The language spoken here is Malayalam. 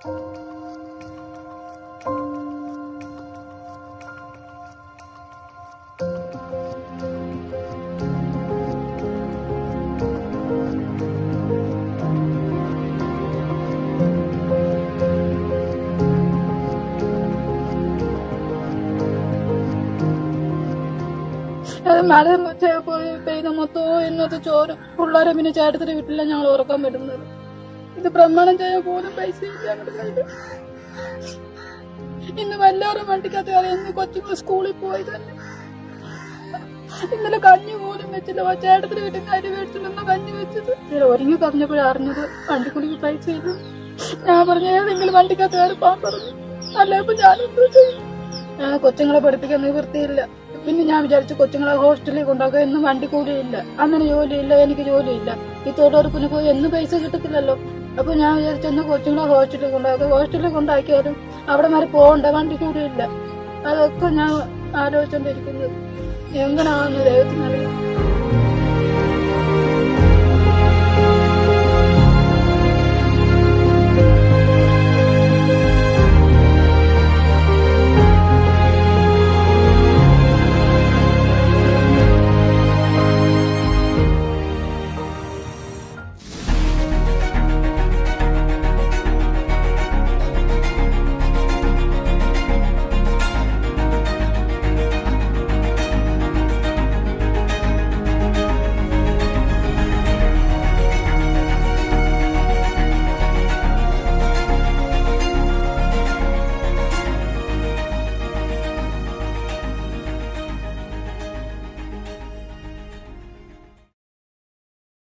അത് മഴ ചെ- പോയി പെയ്ത മൊത്തവും ഇന്നത്തെ ചോറ് പിള്ളേരെ പിന്നെ ചേട്ടത്തിന്റെ വീട്ടില ഞങ്ങൾ ഉറക്കാൻ വരുന്നത് ഇത് പ്രമാണം ചെയ്യാൻ പോലും പൈസ ഇല്ല ഞങ്ങളുടെ കയ്യില് ഇന്ന് വല്ലാറും വണ്ടിക്കകത്ത് കയറി ഇന്ന് കൊച്ചുങ്ങൾ സ്കൂളിൽ പോയി തന്നെ ഇന്നലെ കഞ്ഞി പോലും വെച്ചില്ല ആ ചേട്ടത്തിന്റെ വീട്ടിൽ നിന്ന് അരി മേടിച്ചില്ലെന്ന് കഞ്ഞി വെച്ചത് ഇന്നലെ ഒരുങ്ങി പറഞ്ഞപ്പോഴാണ് അറിഞ്ഞത് വണ്ടിക്കുള്ളിൽ പൈസ ഇല്ല ഞാൻ പറഞ്ഞ ഏതെങ്കിലും വണ്ടിക്കകത്ത് കയറി പോകാൻ പറഞ്ഞു അല്ല ഇപ്പൊ ഞാനെന്തോ ചെയ്യും ഞാൻ കൊച്ചുങ്ങളെ പഠിപ്പിക്കാൻ നിവൃത്തിയില്ല പിന്നെ ഞാൻ വിചാരിച്ചു കൊച്ചുങ്ങളെ ഹോസ്റ്റലിൽ കൊണ്ടാക്കുക എന്നും വണ്ടി കൂലിയില്ല അങ്ങനെ ജോലിയില്ല എനിക്ക് ജോലിയില്ല ഈ തൊഴിലുറപ്പിന് പോയി എന്നും പൈസ കിട്ടത്തില്ലല്ലോ അപ്പൊ ഞാൻ വിചാരിച്ചു ഒന്ന് കൊച്ചുങ്ങളെ ഹോസ്റ്റലിൽ കൊണ്ടാക്കുക ഹോസ്റ്റലിൽ കൊണ്ടാക്കിയാലും അവിടെ വരെ പോകണ്ട വണ്ടി കൂലിയില്ല അതൊക്കെ ഞാൻ ആലോചിച്ചോണ്ടിരിക്കുന്നത് എങ്ങനെയാണെന്ന് ദൈവത്തിനറിയാം